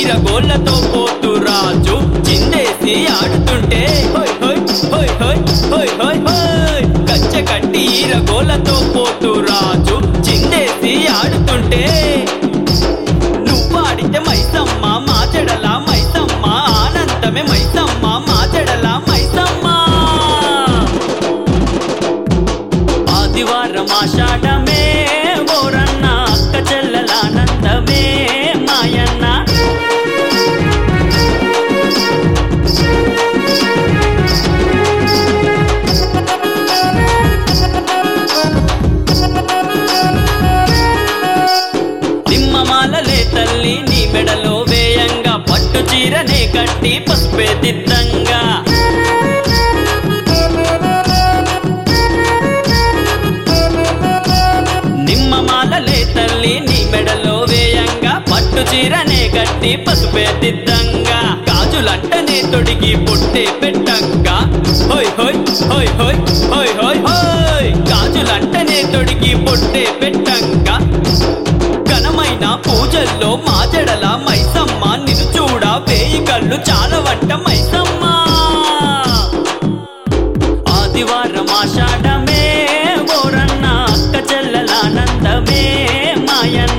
ఈరగోళ్ళతో పోతు రాజు చిందేసి ఆడుతుంటే హోయ్ హోయ్ హోయ్ హోయ్ హోయ్ హోయ్ హోయ్ కచ్చ కట్టి ఈరగోళ్ళతో పోతు రాజు చిందేసి ఆడుతుంటే నువ్వాడితే మైసమ్మ మా చెడల మైసమ్మ ఆనందమే మైసమ్మ మా చెడల మైసమ్మ ఆదివారం ఆషాఢమే ఓరన్న అక్క చెల్లెల ఆనందమే మాయన్న నిమ్మమాలలే తల్లి నీ మెడలో వేయంగా పట్టు చీరనే కట్టి పసుపే దిద్దంగా నిమ్మమాలలే తల్లి నీ మెడలో వేయంగా పట్టు చీరనే కట్టి పసుపే దిద్దంగా గాజులంటనే తొడిగి పుట్టే పెట్టంగా హోయ్ హోయ్ హోయ్ హోయ్ హోయ్ హోయ్ హోయ్ గాజులంటనే తొడిగి పుట్టే పెట్టంగా ఘనమైన పూజల్లో మా జడల మైసమ్మ నిన్ను చూడ వేయి కళ్ళు చాలా వంట మైసమ్మ ఆదివారం ఆషాఢమే ఓరన్న అక్క చెల్లెల ఆనందమే మాయన్న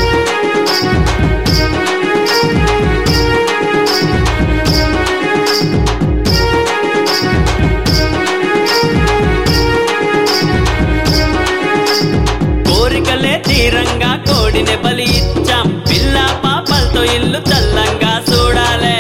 కోరికలే తీరంగా కోడిని బలి ఇచ్చాం పిల్ల పాపలతో ఇల్లు చల్లంగా చూడాలే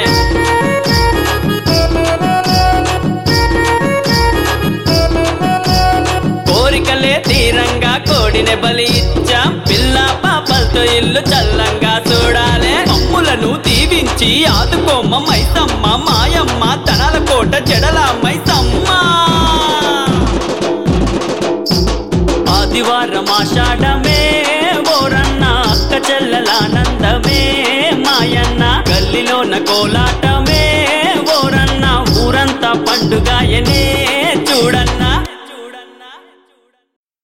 కోరికలే తీరంగా కోడిని బలి ఇచ్చాం పిల్ల పాపలతో ఇల్లు చల్లంగా చూడాలే అమ్ములను దీవించి ఆదుకోమ్మ మైసమ్మ మాయమ్మ తనల కోట జడల మైసమ్మ ఆదివారం ఆషాఢమే ఓరన్న అక్క చెల్లెల ఆనందమే మాయన్న గల్లిలోన కోలాటమే ఓరన్న ఊరంతా పండుగాయనే చూడన్న